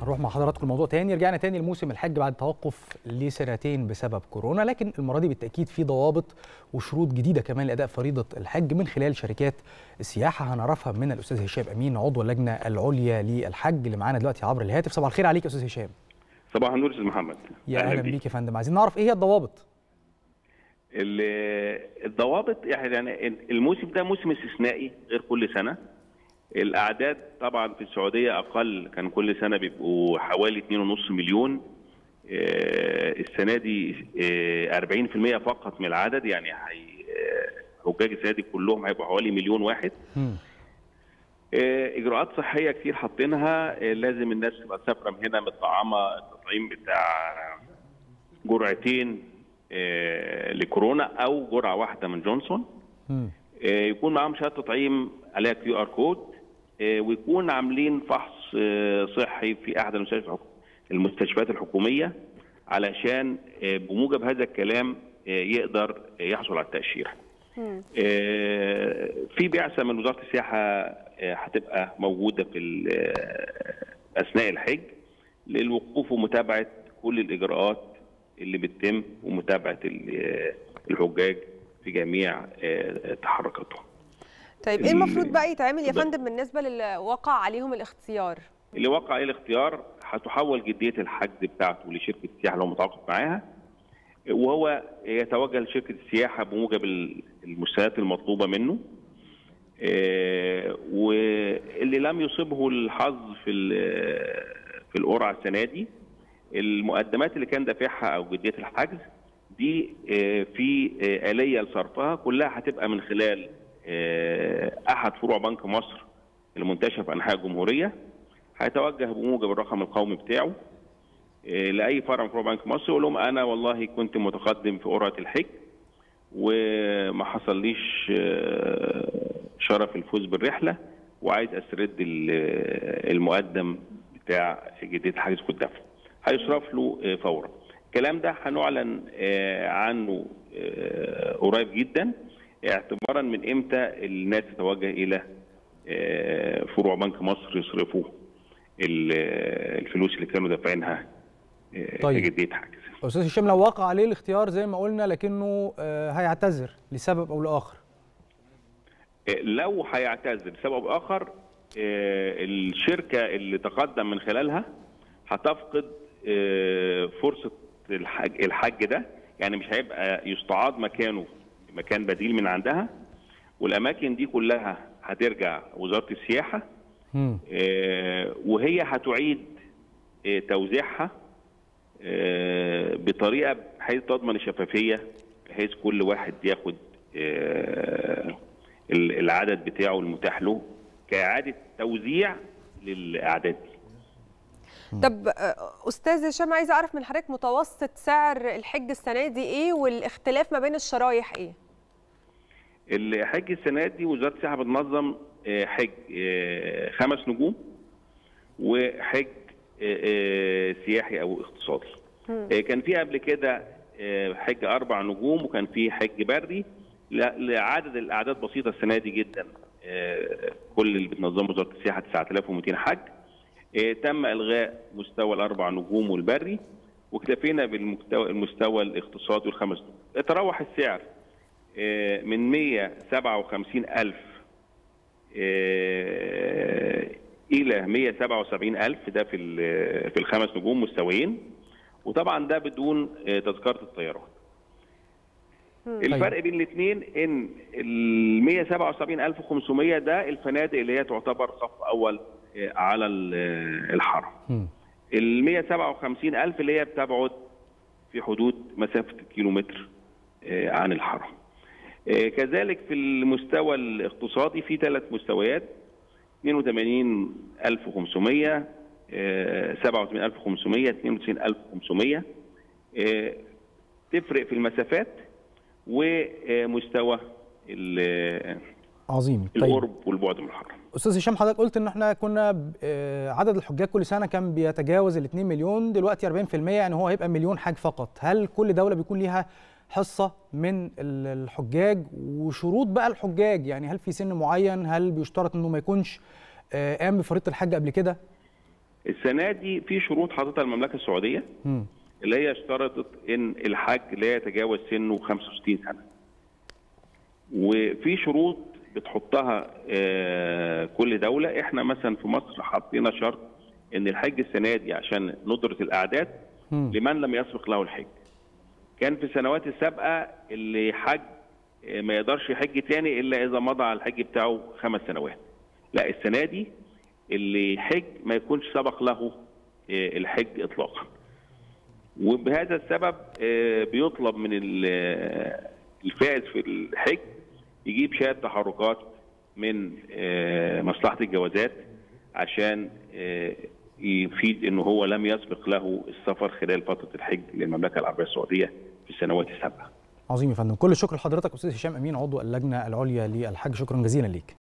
هنروح مع حضراتكم الموضوع تاني رجعنا تاني لموسم الحج بعد توقف لسنتين بسبب كورونا لكن المره دي بالتاكيد في ضوابط وشروط جديده كمان لاداء فريضه الحج من خلال شركات السياحه هنعرفها من الاستاذ هشام امين عضو اللجنه العليا للحج اللي معانا دلوقتي عبر الهاتف صباح الخير عليك يا استاذ هشام صباح النور استاذ محمد يا اهلا بيك يا فندم عايزين نعرف ايه هي الضوابط الضوابط يعني الموسم ده موسم استثنائي غير كل سنه الاعداد طبعا في السعوديه اقل كان كل سنه بيبقوا حوالي 2.5 مليون السنه دي 40% فقط من العدد يعني حجاج السنه دي كلهم هيبقوا حوالي مليون واحد اجراءات صحيه كتير حاطينها لازم الناس تبقى مسافره من هنا متطعمه التطعيم بتاع جرعتين لكورونا او جرعه واحده من جونسون يكون معاهم شهاده تطعيم عليها كيو ار كود ويكون عاملين فحص صحي في احد المستشفيات الحكوميه علشان بموجب هذا الكلام يقدر يحصل على التاشيره. في بعثه من وزاره السياحه هتبقى موجوده في اثناء الحج للوقوف ومتابعه كل الاجراءات اللي بتتم ومتابعه الحجاج في جميع تحركاتهم. طيب ايه المفروض بقى يتعمل يا فندم بالنسبه للي وقع عليهم الاختيار؟ اللي وقع عليه الاختيار هتحول جديه الحجز بتاعته لشركه السياحه لو متعاقد معاها وهو يتوجه لشركه السياحه بموجب المستندات المطلوبه منه واللي لم يصبه الحظ في في القرعه السنه دي المقدمات اللي كان دافعها او جديه الحجز دي في آلية لصرفها كلها هتبقى من خلال أحد فروع بنك مصر المنتشرة في أنحاء الجمهورية هيتوجه بموجب الرقم القومي بتاعه لأي فرع من فروع بنك مصر يقول لهم أنا والله كنت متقدم في قرعة الحج وما حصليش شرف الفوز بالرحلة وعايز أسترد المقدم بتاع جدية حجز كنت دفع هيصرف له فورا الكلام ده هنعلن عنه قريب جدا اعتبارا من امتى الناس تتوجه الى فروع بنك مصر يصرفوا الفلوس اللي كانوا دافعينها طيب. جديه حجز استاذ هشام لو وقع عليه الاختيار زي ما قلنا لكنه هيعتذر لسبب او لاخر لو هيعتذر لسبب اخر الشركه اللي تقدم من خلالها هتفقد فرصه الحج الحج ده يعني مش هيبقى يستعاض مكانه مكان بديل من عندها والاماكن دي كلها هترجع وزاره السياحه آه وهي هتعيد آه توزيعها آه بطريقه بحيث تضمن الشفافيه بحيث كل واحد ياخد العدد بتاعه المتاح له كاعاده توزيع للاعداد دي طب استاذ هشام عايزه اعرف من حضرتك متوسط سعر الحج السنه دي ايه والاختلاف ما بين الشرايح ايه؟ الحج السنه دي وزاره السياحه بتنظم حج خمس نجوم وحج سياحي او اقتصادي. كان في قبل كده حج اربع نجوم وكان في حج بري لعدد الاعداد بسيطه السنه دي جدا كل اللي بتنظمه وزاره السياحه 9200 حج تم الغاء مستوى الاربع نجوم والبري واكتفينا بالمستوى المستوى الاقتصادي والخمس نجوم يتراوح السعر من 157000 الى 177000 ده في في الخمس نجوم مستويين وطبعا ده بدون تذكره الطيران الفرق بين الاثنين ان ال 177500 ده الفنادق اللي هي تعتبر صف اول على الحرم ال 157000 اللي هي بتبعد في حدود مسافه كيلومتر عن الحرم كذلك في المستوى الاقتصادي في ثلاث مستويات 82500 87500 92500 تفرق في المسافات ومستوى عظيم طيب. القرب والبعد من الحرم استاذ هشام حضرتك قلت ان احنا كنا عدد الحجاج كل سنه كان بيتجاوز ال 2 مليون دلوقتي 40% يعني هو هيبقى مليون حاج فقط هل كل دوله بيكون ليها حصه من الحجاج وشروط بقى الحجاج يعني هل في سن معين هل بيشترط انه ما يكونش قام بفريضه الحج قبل كده السنه دي في شروط حاططها المملكه السعوديه مم. اللي هي اشترطت ان الحج لا يتجاوز سنه 65 سنه. وفي شروط بتحطها آه، كل دوله، احنا مثلا في مصر حطينا شرط ان الحج السنه دي عشان ندره الاعداد مم. لمن لم يسبق له الحج. كان في السنوات السابقه اللي حج آه، ما يقدرش يحج تاني الا اذا مضى على الحج بتاعه خمس سنوات. لا السنه دي اللي يحج ما يكونش سبق له آه، الحج اطلاقا. وبهذا السبب آه، بيطلب من ال- آه، الفائز في الحج يجيب شهاده تحركات من آه، مصلحه الجوازات عشان آه، يفيد انه هو لم يسبق له السفر خلال فتره الحج للمملكه العربيه السعوديه في السنوات السابقه. عظيم يا فندم كل الشكر لحضرتك استاذ هشام امين عضو اللجنه العليا للحج شكرا جزيلا ليك